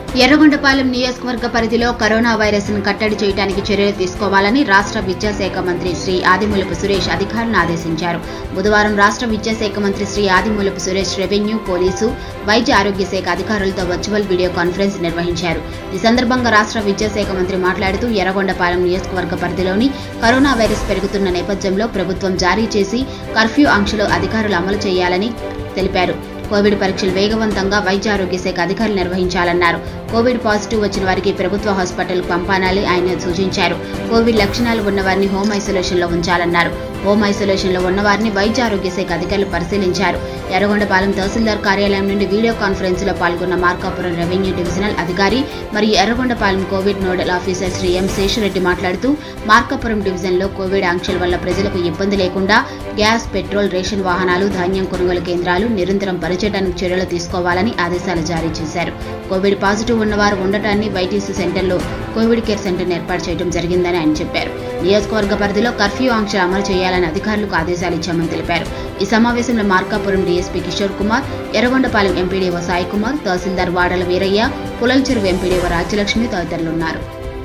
ఎర్రగొండపాలెం నియోజకవర్గ పరిధిలో corona virus ను కట్టడి చేయడానికి చర్యలు తీసుకోవాలని రాష్ట్ర విద్యాశాఖ మంత్రి శ్రీ ఆదిమూలపు సురేష్ అధికారులను ఆదేశించారు బుధవారం రాష్ట్ర విద్యాశాఖ మంత్రి శ్రీ ఆదిమూలపు సురేష్ రెవెన్యూ పోలీసు వైద్య ఆరోగ్య శాఖ అధికారులతో వర్చువల్ వీడియో కాన్ఫరెన్స్ నిర్వహించారు ఈ సందర్భంగా రాష్ట్ర విద్యాశాఖ మంత్రి మాట్లాడుతూ ఎర్రగొండపాలెం నియోజకవర్గ పరిధిలోని కరోనా వైరస్ పెరుగుతున్న నేపథ్యంలో ప్రభుత్వం జారీ చేసి కర్ఫ్యూ ఆంక్షలు అధికారులు అమలు చేయాలని తెలిపారు కోవిడ్ పరీక్షలు వేగవంతంగా వైద్య ఆరోగ్య శాఖ అధికారులు నిర్వహించాలన్నారు కోవిడ్ పాజిటివ్ వచ్చిన వారికి ప్రభుత్వ హాస్పిటల్ పంపాలని ఆయన సూచించారు కోవిడ్ లక్షణాలు ఉన్న వారిని హోమ్ ఐసోలేషన్ లో ఉంచాలన్నారు హోమ్ ఐసోలేషన్ లో ఉన్న వారిని వైద్య ఆరోగ్య శాఖ అధికారులు పరిశీలించారు ఎర్రగొండపాలెం తహసీల్దార్ కార్యాలయం నుండి వీడియో కాన్ఫరెన్స్ లో పాల్గొన్న మార్కాపురం రెవెన్యూ డివిజనల్ అధికారి మరియు Yerragondapalem Covid nodal officer Sri M Seshareddy మాట్లాడుతూ మార్కాపురం డివిజన్ లో కోవిడ్ ఆంక్షల వల్ల ప్రజలకు ఇబ్బంది లేకుండా గ్యాస్ పెట్రోల్ రేషన్ వాహనాలు ధాన్యం కొనుగోలు కేంద్రాలు నిరంతరం పనిచేయడానికి చర్యలు తీసుకోవాలని ఆదేశాలు జారీ చేశారు కోవిడ్ పాజిటివ్ ఉన్నవారు ఉండటాన్ని వైటీసీ సెంటర్లో కోవిడ్ కేర్ సెంటర్ను ఏర్పాటు చేయడం జరిగిందని ఆయన చెప్పారు నియోజకవర్గ పరిధిలో కర్ఫ్యూ ఆంక్షలు అమలు చేయాలని అధికారులకు ఆదేశాలు ఇచ్చామని తెలిపారు ఈ సమావేశంలో మార్కాపురం డీఎస్పీ కిషోర్ కుమార్ ఎర్రగొండపాలెం ఎంపీడీఓ సాయి కుమార్ తహసీల్దార్ వాడల వీరయ్య పులల్ చెరువు ఎంపీడీఓ రాజ్యలక్ష్మి తదితరులున్నారు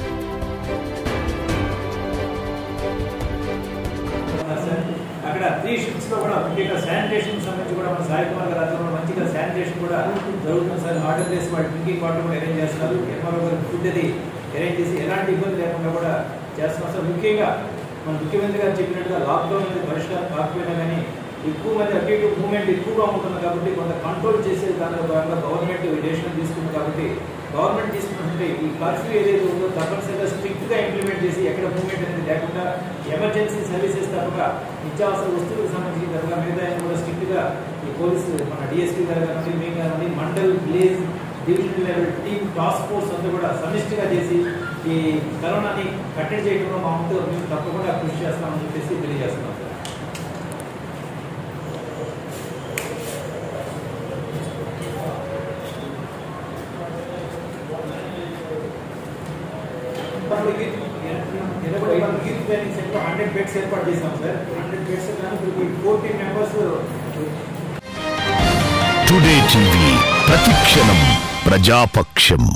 ఉన్నారు సార్ అక్కడ త్రీ షిఫ్ట్స్ లో కూడా ముఖ్యంగా శానిటేషన్ సంబంధించి కూడా మన సాయి కుమార్ గారు ఆధ్వర్యంలో మంచిగా శానిటేషన్ కూడా జరుగుతుంది సార్ ఆర్డర్ చేసి వాళ్ళు డ్రింకింగ్ వాటర్ కూడా అరేంజ్ చేస్తున్నారు ఎంఆర్ఓ గారు ఫుడ్ అది అరేంజ్ చేసి ఎలాంటి ఇబ్బంది లేకుండా కూడా చేస్తున్నాం సార్ ముఖ్యంగా మన ముఖ్యమంత్రి గారు చెప్పినట్టుగా లాక్డౌన్ అనేది పరిష్కారం కాకపోయినా కానీ ఎక్కువ మంది అటు ఇటు మూవ్మెంట్ ఎక్కువగా ఉంటుంది కాబట్టి కొంత కంట్రోల్ చేసే దానిలో భాగంగా గవర్నమెంట్ డెసిషన్ తీసుకుంది కాబట్టి గవర్నమెంట్ తీసుకున్నట్టు ఈ కర్ఫ్యూ ఏదైతే ఉందో తప్పనిసరిగా స్ట్రిక్ట్ గా ఇంప్లిమెంట్ చేసి ఎక్కడ మూవ్మెంట్ అనేది లేకుండా ఎమర్జెన్సీ సర్వీసెస్ తప్పక నిత్యావసర వస్తువులకు సంబంధించిన తప్పక మిగతా ఆయన కూడా స్ట్రిక్ట్ గా ఈ పోలీసు మన డిఎస్పీ గారు కానివ్వండి మేము కానివ్వండి mandal village divisional level team task force అంతా కూడా సమిష్టిగా చేసి ఈ కరోనాని కట్టడి చేయడంలో మా వంతు మేము తప్పకుండా కృషి చేస్తామని చెప్పేసి తెలియజేస్తున్నాం సార్ ఇప్పుడు యూత్ ఇరవై youth training centre hundred beds ఏర్పాటు చేశాం సార్ హండ్రెడ్ బెడ్స్ కానీ ఇప్పుడు ఫోర్టీ మెంబర్స్ టుడే టీవీ ప్రతిక్షణం ప్రజాపక్షం